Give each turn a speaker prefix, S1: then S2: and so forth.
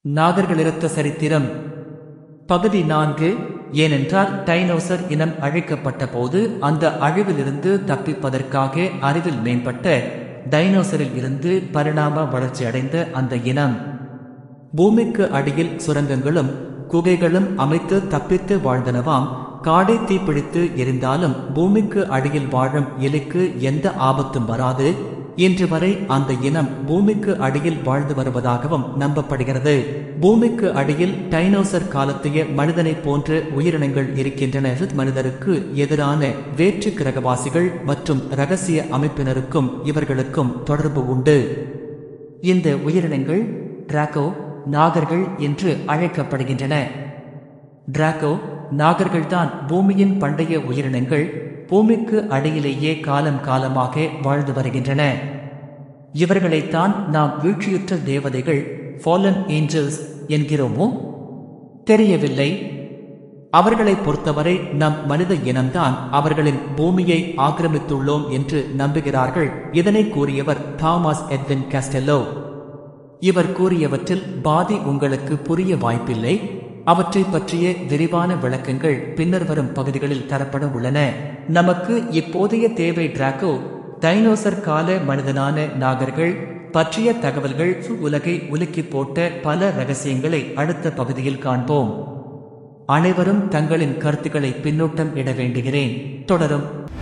S1: நாகர்களிருத்த சரித்திரம் பகுதி நான்கு ஏனென்றால் டைனோசர் இனம் அழிக்கப்பட்ட போது அந்த அழிவிலிருந்து தப்பிப்பதற்காக அறிவில் மேம்பட்ட டைனோசரில் இருந்து பரிணாம வளர்ச்சி அடைந்த அந்த இனம் பூமிக்கு அடியில் சுரங்கங்களும் குகைகளும் அமைத்து தப்பித்து வாழ்ந்தனவாம் காடை தீப்பிடித்து எரிந்தாலும் பூமிக்கு அடியில் வாழும் எலிக்கு எந்த ஆபத்தும் வராது இன்று வரை அந்த இனம் பூமிக்கு அடியில் வாழ்ந்து வருவதாகவும் நம்பப்படுகிறது பூமிக்கு அடியில் டைனோசர் காலத்திய மனிதனைப் போன்ற உயிரினங்கள் இருக்கின்றன மனிதருக்கு எதிரான வேற்று கிரகவாசிகள் மற்றும் ரகசிய அமைப்பினருக்கும் இவர்களுக்கும் தொடர்பு உண்டு இந்த உயிரினங்கள் டிராகோ நாகர்கள் என்று அழைக்கப்படுகின்றன டிராகோ நாகர்கள்தான் பூமியின் பண்டைய உயிரினங்கள் பூமிக்கு அடியிலேயே காலம் காலமாக வாழ்ந்து வருகின்றன இவர்களைத்தான் நாம் வீழ்ச்சியுற்ற தேவதைகள் ஃபாலன் ஏஞ்சல்ஸ் என்கிறோமோ தெரியவில்லை அவர்களை பொறுத்தவரை நம் மனித இனம்தான் அவர்களின் பூமியை ஆக்கிரமித்துள்ளோம் என்று நம்புகிறார்கள் இதனை கூறியவர் தாமஸ் எட்வின் காஸ்டெல்லோ இவர் கூறியவற்றில் பாதி உங்களுக்கு புரிய வாய்ப்பில்லை அவற்றை பற்றிய விரிவான விளக்கங்கள் பின்னர் வரும் பகுதிகளில் தரப்பட உள்ளன நமக்கு இப்போதைய தேவை டிராகோ டைனோசர் கால மனிதனான நாகர்கள் பற்றிய தகவல்கள் உலகை உலுக்கி போட்ட பல ரகசியங்களை அடுத்த பகுதியில் காண்போம் அனைவரும் தங்களின் கருத்துக்களை பின்னூட்டம் இட வேண்டுகிறேன் தொடரும்